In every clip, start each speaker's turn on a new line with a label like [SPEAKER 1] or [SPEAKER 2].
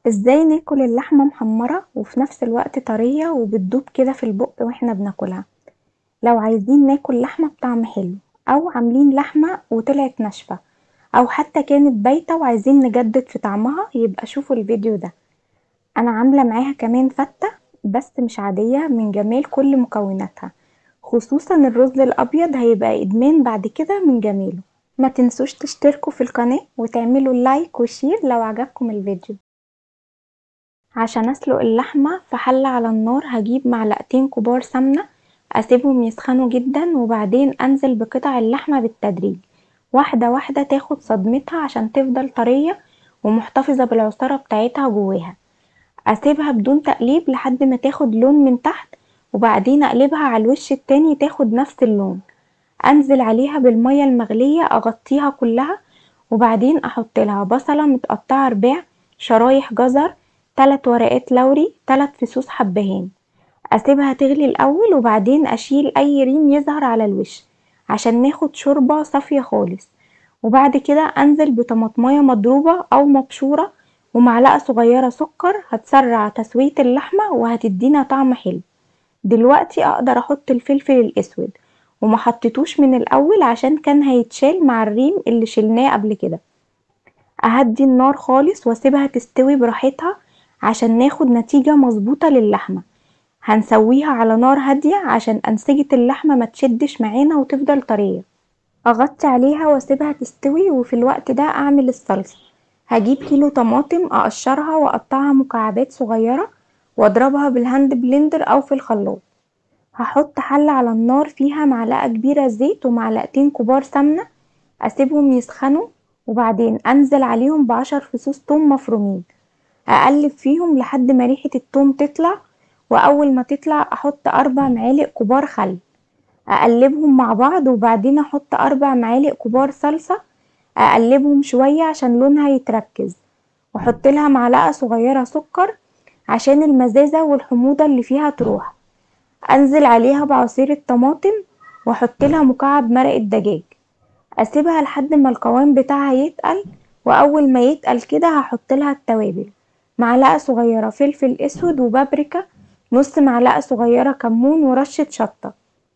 [SPEAKER 1] ازاي ناكل اللحمة محمرة وفي نفس الوقت طرية وبتدوب كده في البق واحنا بناكلها لو عايزين ناكل لحمة بطعم حلو او عاملين لحمة وطلعت ناشفة او حتى كانت بايتة وعايزين نجدد في طعمها يبقى شوفوا الفيديو ده انا عاملة معاها كمان فتة بس مش عادية من جمال كل مكوناتها خصوصا الرز الابيض هيبقى ادمان بعد كده من جماله ما تنسوش تشتركوا في القناة وتعملوا لايك وشير لو عجبكم الفيديو عشان اسلق اللحمة في حلة على النار هجيب معلقتين كبار سمنة اسيبهم يسخنوا جدا وبعدين انزل بقطع اللحمة بالتدريج واحدة واحدة تاخد صدمتها عشان تفضل طرية ومحتفظة بالعصارة بتاعتها جواها اسيبها بدون تقليب لحد ما تاخد لون من تحت وبعدين اقلبها على الوش التاني تاخد نفس اللون انزل عليها بالمية المغلية اغطيها كلها وبعدين احط لها بصلة متقطعة رباع شرايح جزر تلات ورقات لوري تلات فصوص حبهان اسيبها تغلي الاول وبعدين اشيل اي ريم يظهر على الوش عشان ناخد شوربة صافية خالص وبعد كده انزل بطماطماية مضروبة او مبشورة ومعلقة صغيرة سكر هتسرع تسوية اللحمة وهتدينا طعم حلو دلوقتي اقدر احط الفلفل الاسود ومحطتوش من الاول عشان كان هيتشال مع الريم اللي شلناه قبل كده اهدي النار خالص واسيبها تستوي براحتها عشان ناخد نتيجة مظبوطة للحمة هنسويها على نار هادية عشان انسجة اللحمة ما تشدش معانا وتفضل طرية اغطي عليها واسيبها تستوي وفي الوقت ده اعمل الصلصة هجيب كيلو طماطم اقشرها واقطعها مكعبات صغيرة واضربها بالهاند بلندر او في الخلاط هحط حلة على النار فيها معلقة كبيرة زيت ومعلقتين كبار سمنة اسيبهم يسخنوا وبعدين انزل عليهم بعشر فصوص توم مفرومين اقلب فيهم لحد ما ريحة التوم تطلع واول ما تطلع احط اربع معالق كبار خل اقلبهم مع بعض وبعدين احط اربع معالق كبار صلصة اقلبهم شوية عشان لونها يتركز واحط لها معلقة صغيرة سكر عشان المزازة والحموضة اللي فيها تروح انزل عليها بعصير الطماطم واحط لها مكعب مرق الدجاج اسيبها لحد ما القوام بتاعها يتقل واول ما يتقل كده هحط لها التوابل معلقة صغيرة فلفل اسود وبابريكا نص معلقة صغيرة كمون ورشة شطة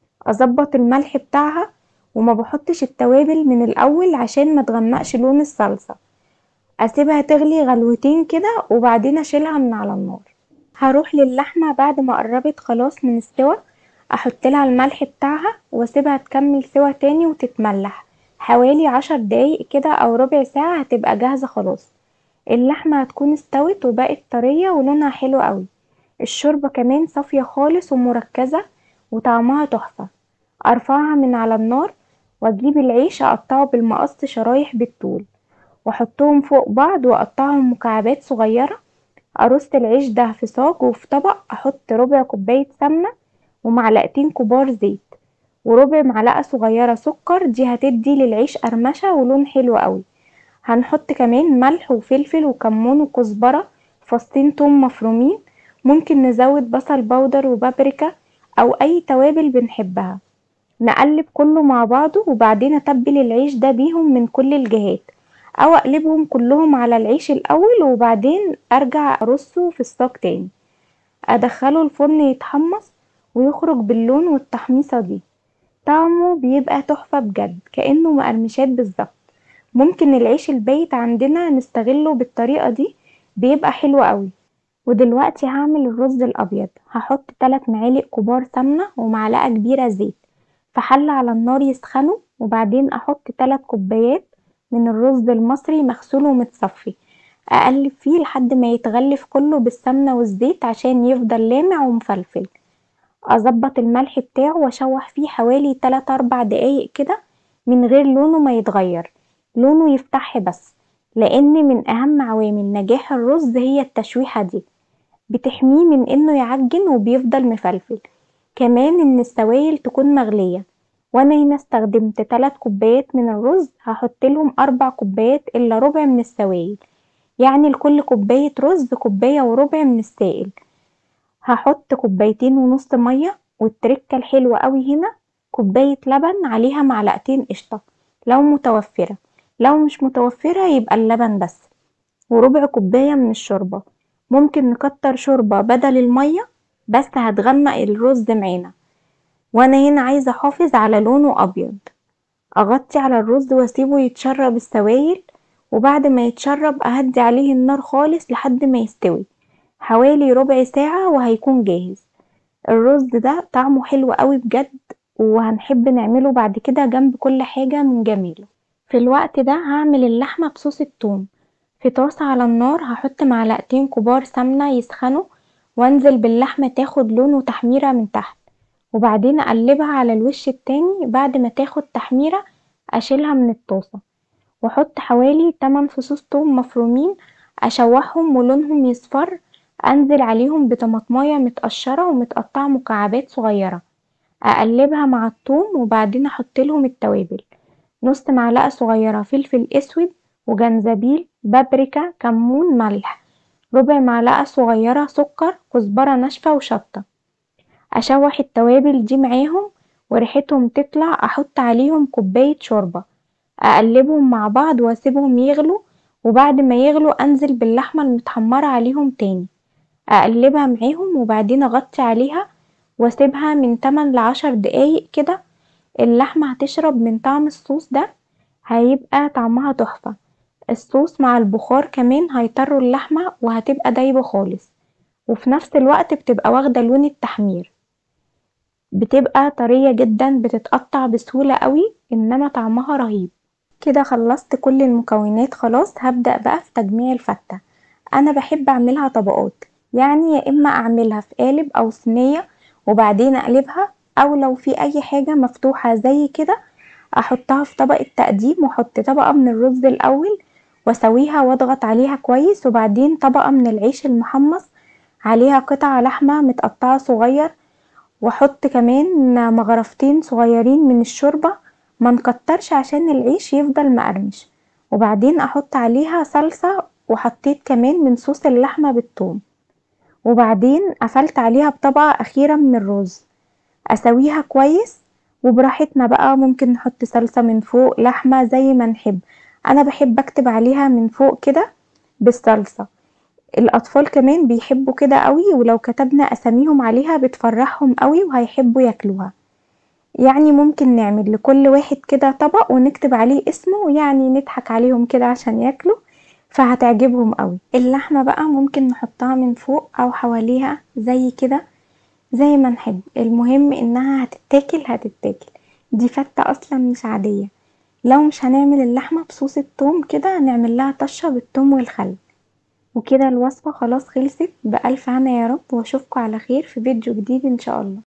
[SPEAKER 1] اظبط الملح بتاعها وما بحطش التوابل من الاول عشان ما تغمقش لون الصلصة اسيبها تغلي غلوتين كده وبعدين اشيلها من على النار هروح للحمة بعد ما قربت خلاص من السوا احط لها الملح بتاعها واسيبها تكمل سوا تاني وتتملح حوالي عشر دقايق كده او ربع ساعة هتبقى جاهزة خلاص اللحمة هتكون استوت وبقت طرية ولونها حلو قوي الشوربة كمان صافية خالص ومركزة وطعمها تحفة ارفعها من على النار واجيب العيش اقطعه بالمقص شرايح بالطول واحطهم فوق بعض واقطعهم مكعبات صغيرة ارص العيش ده في صاج وفي طبق احط ربع كوباية سمنة ومعلقتين كبار زيت وربع معلقة صغيرة سكر دي هتدي للعيش قرمشة ولون حلو قوي هنحط كمان ملح وفلفل وكمون وكزبرة فصين توم مفرومين ممكن نزود بصل بودر وبابريكا او اي توابل بنحبها نقلب كله مع بعضه وبعدين اتبل العيش ده بيهم من كل الجهات او اقلبهم كلهم على العيش الاول وبعدين ارجع ارصه في الصاج تاني ادخله الفرن يتحمص ويخرج باللون والتحميصة دي طعمه بيبقى تحفة بجد كأنه مقرمشات بالظبط ممكن العيش البايت عندنا نستغله بالطريقة دي بيبقى حلو قوي ودلوقتي هعمل الرز الابيض هحط تلات معالق كبار سمنة ومعلقة كبيرة زيت في حلة على النار يسخنوا وبعدين احط تلات كوبايات من الرز المصري مغسول ومتصفي اقلب فيه لحد ما يتغلف كله بالسمنة والزيت عشان يفضل لامع ومفلفل اظبط الملح بتاعه واشوح فيه حوالي تلات اربع دقايق كده من غير لونه ما يتغير لونه يفتح بس لان من اهم عوامل نجاح الرز هي التشويحة دي بتحميه من انه يعجن وبيفضل مفلفل كمان ان السوائل تكون مغلية وانا هنا استخدمت تلات كوبايات من الرز هحط لهم اربع كوبايات الا ربع من السوائل يعني لكل كوباية رز كوباية وربع من السائل هحط كوبايتين ونص مية والتركة الحلوة اوي هنا كوباية لبن عليها معلقتين قشطة لو متوفرة لو مش متوفرة يبقى اللبن بس وربع كوباية من الشوربة ممكن نكتر شوربة بدل المية بس هتغمق الرز معانا وانا هنا عايزة احافظ على لونه ابيض اغطي على الرز واسيبه يتشرب السوايل وبعد ما يتشرب اهدي عليه النار خالص لحد ما يستوي حوالي ربع ساعة وهيكون جاهز الرز ده طعمه حلو قوي بجد وهنحب نعمله بعد كده جنب كل حاجة من جميله في الوقت ده هعمل اللحمة بصوص التوم في طاسة على النار هحط معلقتين كبار سمنة يسخنوا وانزل باللحمة تاخد لون وتحميرة من تحت وبعدين اقلبها على الوش التاني بعد ما تاخد تحميرة اشيلها من الطاسة واحط حوالي تمن فصوص توم مفرومين اشوحهم ولونهم يصفر انزل عليهم بطماطماية متقشرة ومتقطعة مكعبات صغيرة اقلبها مع التوم وبعدين احطلهم التوابل نص معلقة صغيرة فلفل اسود وجنزبيل بابريكا كمون ملح ربع معلقة صغيرة سكر كزبرة ناشفة وشطة اشوح التوابل دي معاهم وريحتهم تطلع احط عليهم كوباية شوربة اقلبهم مع بعض واسيبهم يغلوا وبعد ما يغلوا انزل باللحمة المتحمرة عليهم تاني اقلبها معاهم وبعدين اغطي عليها واسيبها من تمن لعشر دقايق كده اللحمة هتشرب من طعم الصوص ده هيبقى طعمها تحفة الصوص مع البخار كمان هيطروا اللحمة وهتبقى دايبة خالص وفي نفس الوقت بتبقى واخدة لون التحمير بتبقى طرية جدا بتتقطع بسهولة قوي انما طعمها رهيب كده خلصت كل المكونات خلاص هبدأ بقى في تجميع الفتة انا بحب اعملها طبقات يعني يا اما اعملها في قالب او صينية وبعدين اقلبها او لو في اي حاجة مفتوحة زي كده احطها في طبق التقديم واحط طبقة من الرز الاول واسويها واضغط عليها كويس وبعدين طبقة من العيش المحمص عليها قطع لحمة متقطعة صغير واحط كمان مغرفتين صغيرين من الشوربة منكترش عشان العيش يفضل مقرمش وبعدين احط عليها صلصة وحطيت كمان من صوص اللحمة بالثوم وبعدين قفلت عليها بطبقة اخيرة من الرز اسويها كويس وبراحتنا بقى ممكن نحط صلصة من فوق لحمة زي ما نحب انا بحب اكتب عليها من فوق كده بالصلصة الاطفال كمان بيحبوا كده قوي ولو كتبنا اساميهم عليها بتفرحهم قوي وهيحبوا ياكلوها يعني ممكن نعمل لكل واحد كده طبق ونكتب عليه اسمه يعني نضحك عليهم كده عشان ياكلوا فهتعجبهم قوي اللحمة بقى ممكن نحطها من فوق او حواليها زي كده زي ما نحب المهم انها هتتاكل هتتاكل دي فتة اصلا مش عادية لو مش هنعمل اللحمة بصوص التوم كده هنعمل لها طشة بالتوم والخل وكده الوصفة خلاص خلصت بألف هنا يا رب واشوفكم على خير في فيديو جديد ان شاء الله